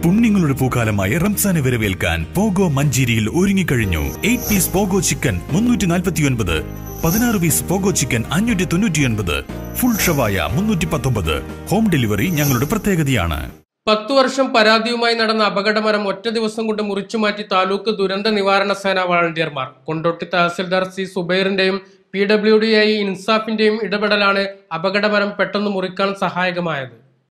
പുണ്യങ്ങളുടെ പൂക്കാലമായ റംസാനെ വരവേൽക്കാൻ പോഗോ മഞ്ചേരിയിൽ ഒരുങ്ങിക്കഴിഞ്ഞു എയ്റ്റ് പീസ് പോഗോ ചിക്കൻ മുന്നൂറ്റി നാൽപ്പത്തിയൊൻപത് പതിനാറ് പീസ് പോഗോ ചിക്കൻ അഞ്ഞൂറ്റി തൊണ്ണൂറ്റിയൊൻപത് ഫുൾ ഷവായ മുന്നൂറ്റി പത്തൊമ്പത് ഹോം ഡെലിവറി ഞങ്ങളുടെ പ്രത്യേകതയാണ് പത്തു വർഷം പരാതിയുമായി നടന്ന അപകടമരം ഒറ്റ ദിവസം കൊണ്ട് മുറിച്ചുമാറ്റി താലൂക്ക് ദുരന്ത നിവാരണ സേന വളണ്ടിയർമാർ കൊണ്ടോട്ടി തഹസിൽദാർ സി സുബൈറിന്റെയും പി ഡബ്ല്യു ഡി ഐ ഇൻസാഫിന്റെയും ഇടപെടലാണ് അപകടമരം പെട്ടെന്ന് മുറിക്കാൻ സഹായകമായത്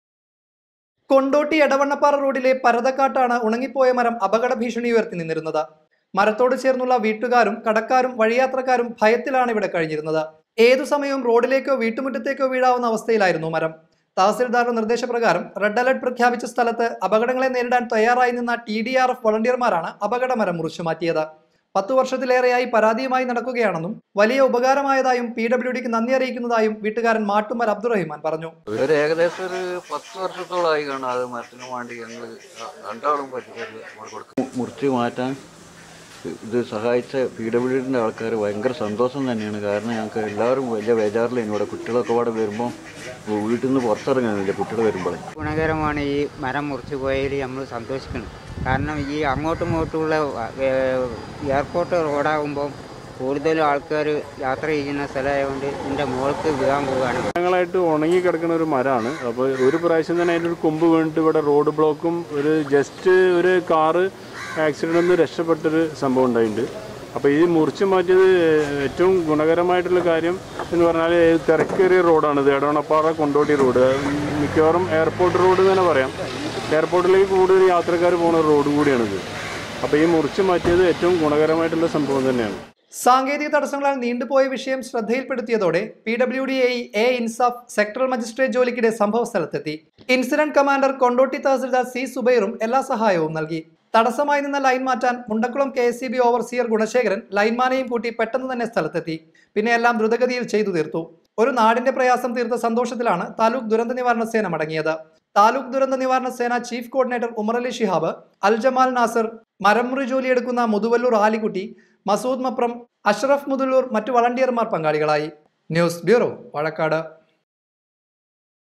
കൊണ്ടോട്ടി എടവണ്ണപ്പാറ റോഡിലെ പരതക്കാട്ടാണ് ഉണങ്ങിപ്പോയ മരം അപകട ഭീഷണി ഉയർത്തി നിന്നിരുന്നത് മരത്തോട് ചേർന്നുള്ള വീട്ടുകാരും കടക്കാരും വഴിയാത്രക്കാരും ഭയത്തിലാണ് ഇവിടെ കഴിഞ്ഞിരുന്നത് ഏതു സമയവും റോഡിലേക്കോ വീട്ടുമുറ്റത്തേക്കോ വീഴാവുന്ന അവസ്ഥയിലായിരുന്നു മരം തഹസിൽദാരുടെ നിർദ്ദേശപ്രകാരം റെഡ് അലർട്ട് പ്രഖ്യാപിച്ച സ്ഥലത്ത് അപകടങ്ങളെ നേരിടാൻ തയ്യാറായി നിന്ന ടി ഡി ആർ എഫ് വളണ്ടിയർമാരാണ് അപകടമരം മുറിച്ചു മാറ്റിയത് പത്തു വർഷത്തിലേറെയായി പരാതിയുമായി നടക്കുകയാണെന്നും വലിയ ഉപകാരമായതായും പി ഡബ്ല്യു ഡിക്ക് നന്ദി അറിയിക്കുന്നതായും വീട്ടുകാരൻ മാട്ടുമൽ അബ്ദുറഹിമാൻ പറഞ്ഞു ഒരു ഏകദേശം ഒരു പത്ത് വർഷത്തോളമായി കാണും അത് മരത്തിന് വേണ്ടി ഞങ്ങൾ രണ്ടാളും പറ്റുന്നത് കൊടുക്കും മുറിച്ച് മാറ്റാൻ ഇത് സഹായിച്ച പി ഡബ്ല്യു ഡിൻ്റെ ആൾക്കാർ ഭയങ്കര സന്തോഷം തന്നെയാണ് കാരണം ഞങ്ങൾക്ക് എല്ലാവരും വലിയ ബേജാറിലായിരുന്നു ഇവിടെ കുട്ടികളൊക്കെ ഇവിടെ വരുമ്പോൾ വീട്ടിൽ നിന്ന് പുറത്തിറങ്ങാനില്ല കുട്ടികൾ വരുമ്പോഴേ ഗുണകരമാണ് ഈ മരം മുറിച്ച് പോയതിൽ നമ്മൾ സന്തോഷിക്കണം കാരണം ഈ അങ്ങോട്ടും ഇങ്ങോട്ടുമുള്ള ഏഹ്, എയർപോർട്ട് റോഡാകുമ്പോൾ കൂടുതലും ആൾക്കാർ യാത്ര ചെയ്യുന്ന സ്ഥലമായതുകൊണ്ട് ഇതിൻ്റെ മുകൾക്ക് വീഴാൻ പോവുകയാണ് വർഷങ്ങളായിട്ട് ഉണങ്ങി കിടക്കുന്ന ഒരു മരമാണ് അപ്പോൾ ഒരു പ്രാവശ്യം തന്നെ അതിൻ്റെ ഒരു കൊമ്പ് വീണിട്ട് ഇവിടെ റോഡ് ബ്ലോക്കും ഒരു ജസ്റ്റ് ഒരു കാറ് ആക്സിഡൻ്റ് ഒന്ന് രക്ഷപ്പെട്ടൊരു സംഭവം ഉണ്ടായിട്ടുണ്ട് അപ്പോൾ ഈ മുറിച്ച് മാറ്റിയത് ഏറ്റവും ഗുണകരമായിട്ടുള്ള കാര്യം എന്ന് പറഞ്ഞാൽ തിരക്കേറിയ റോഡാണ് ഇത് എടവണപ്പാറ കൊണ്ടോട്ടി റോഡ് മിക്കവാറും എയർപോർട്ട് റോഡ് എന്ന് തന്നെ പറയാം എയർപോർട്ടിലേക്ക് കൂടുതൽ യാത്രക്കാർ പോകുന്ന റോഡ് കൂടിയാണിത് അപ്പോൾ ഈ മുറിച്ച് മാറ്റിയത് ഏറ്റവും ഗുണകരമായിട്ടുള്ള സംഭവം തന്നെയാണ് സാങ്കേതിക തടസ്സങ്ങളാൽ നീണ്ടുപോയ വിഷയം ശ്രദ്ധയിൽപ്പെടുത്തിയതോടെ P W D I A Insaf sectoral magistrate ജോലിക്കിടെ സംഭവ സ്ഥലത്തെത്തി incident commander Kondotty tahsildar C സുബൈറും എല്ലാ സഹായവും നൽകി തടസ്സമായി നിന്ന ലൈൻ മാറ്റാൻ Mundakkulam K S C B overseer Gunasekharan ലൈൻമാനെയും കൂട്ടി പെട്ടെന്ന് തന്നെ സ്ഥലത്തെത്തി പിന്നെ എല്ലാം ദ്രുതഗതിയിൽ ചെയ്തു തീർത്തു ഒരു നാടിന്റെ പ്രയാസം തീർത്ത സന്തോഷത്തിലാണ് താലൂക്ക് ദുരന്ത നിവാരണ സേന മടങ്ങിയത് താലൂക്ക് ദുരന്ത നിവാരണ സേന ചീഫ് കോർഡിനേറ്റർ ഉമറലി ഷിഹാബ് അൽ ജമാൽ നാസർ മരമുറി ജോലിയെടുക്കുന്ന മുതുവല്ലൂർ ആലിക്കുട്ടി മസൂദ് മപ്രം അഷ്റഫ് മുതുല്ലൂർ മറ്റു വളണ്ടിയർമാർ പങ്കാളികളായി ന്യൂസ് ബ്യൂറോ വാഴക്കാട്